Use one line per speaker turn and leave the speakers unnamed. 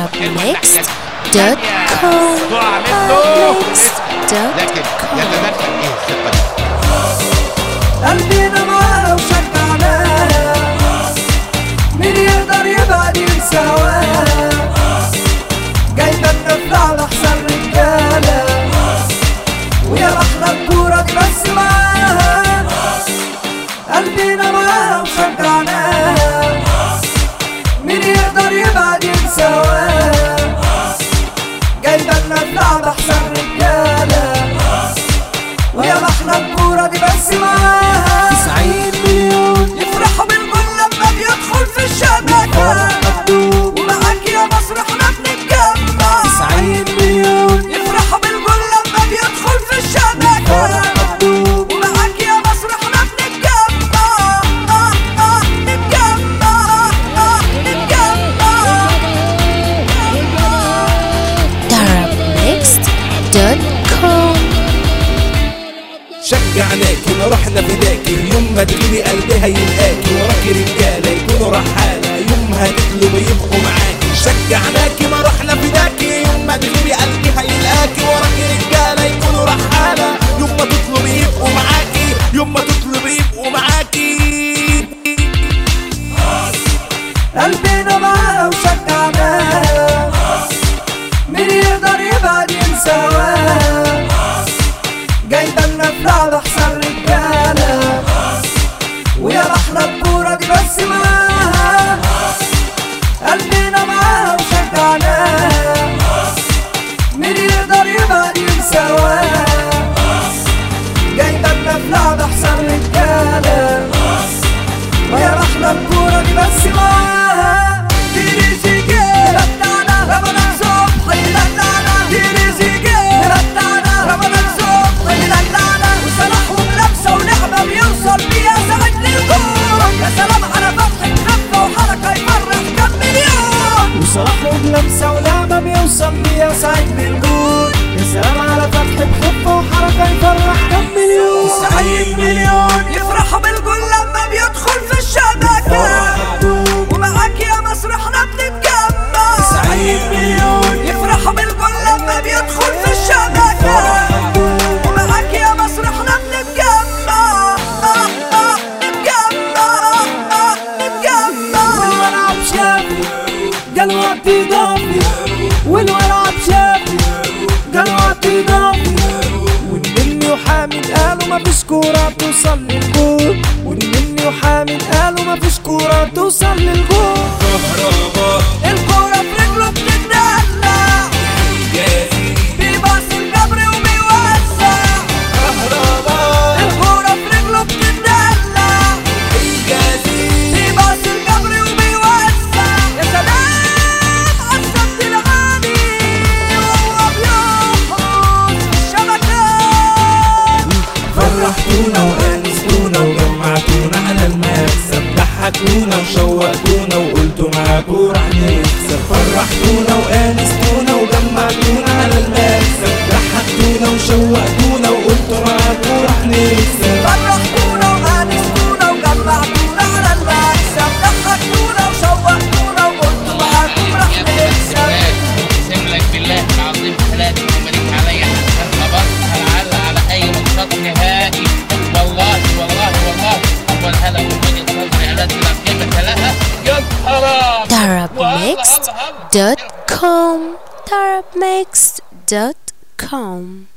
darabmixed.com
ضاع منه لكن
darabmixed.com
يتدخل ايه الثقه دي
قلبينا معاها وشجعناها مين يقدر يبعد ينساها جايبة النفل على احسن رجالة ويا احنا الكورة دي بس معاها قلبينا معاها وشجعناها مين يقدر يبعد ينساها جايبة النفل على احسن رجالة ويا احنا الكورة دي بس معاها 90 مليون يفرحوا بالجول لما بيدخل في الشبكة ومعاك يا مصر احنا بنتجمع 90 مليون يفرحوا بالجول لما بيدخل في الشبكة ومعاك يا مصر احنا بنتجمع آه، آه، نتجمع آه، نتجمع
darabmixed.com
شجعناكي ما رحنا فداكي يوم ما تغيبي قلبي هيلقاكي وراكي رجاله يكونوا رحاله يوم ما تطلبي يبقوا معاكي شجعناكي ما رحنا فداكي يوم ما تغيبي قلبي هيلقاكي وراكي رجاله يكونوا رحاله يوم ما تطلبي يبقوا معاكي يوم ما تطلبي يبقوا معاكي
قلبينا معاها وشجعناها مين يقدر يبعد ينساها جايبة النفل على احسن رجالة ويا احنا الكورة دي بس معاها قلبينا معاها وشجعناها مين يقدر يبعد ينساها جايبة النفل على احسن رجالة ويا احنا الكورة دي بس معاها تيريزي جيل رتانا رمضان صبحي للانا تيريزي جيل رتانا رمضان صبحي للانا وصلاح وبلمسة ولعبة بيوصل بيها سعد للجول يا سلام على فتح خفة وحركة يفرح كم مليون وصلاح وبلمسة ولعبة بيوصل بيها سعد للجول يا سلام على فتح بخفة وحركة يفرح كم مليون 90 مليون يفرحوا بالجول لما بيدخل في الشبكة ومعاك يا مصر احنا بنتجمع 90 مليون يفرحوا بالجول لما بيدخل في الشبكة ومعاك يا مصر احنا بنتجمع آه، آه، نتجمع آه، نتجمع والملعب شافي قال وقتي ضافي والملعب شافي قال وقتي ضافي والنني وحامد قالوا ما فيش كورة توصل للجول والنني وحامد قالوا ما فيش كورة توصل للجول الكورة في رجله بتتدلع بيباص الجبر وبيوزع الكورة في رجله بتتدلع بيباص الجبر وبيوزع يا سلام عالسد العالي وهو بيحرس في الشبكات
فرحتونا وانستونا وجمعتونا على المكسب ضحكتونا وشوقتونا وقلتوا معاكوا راح نكسب فرحتونا وانستونا وجمعتونا على المكسب ضحكتونا وشوقتونا وقلتوا معاكوا راح نكسب
فرحتونا وانستونا وجمعتونا على المكسب ضحكتونا وشوقتونا وقلتوا معاكم رح نكسب
اقسم لك بالله العظيم ثلاثة وملك علي حتى خبر لعل على اي ماتشات نهائي والله والله والله اول هلا وجودي صدري على تلعب قيمة لها يا نهار
darabmixed.com darabmixed.com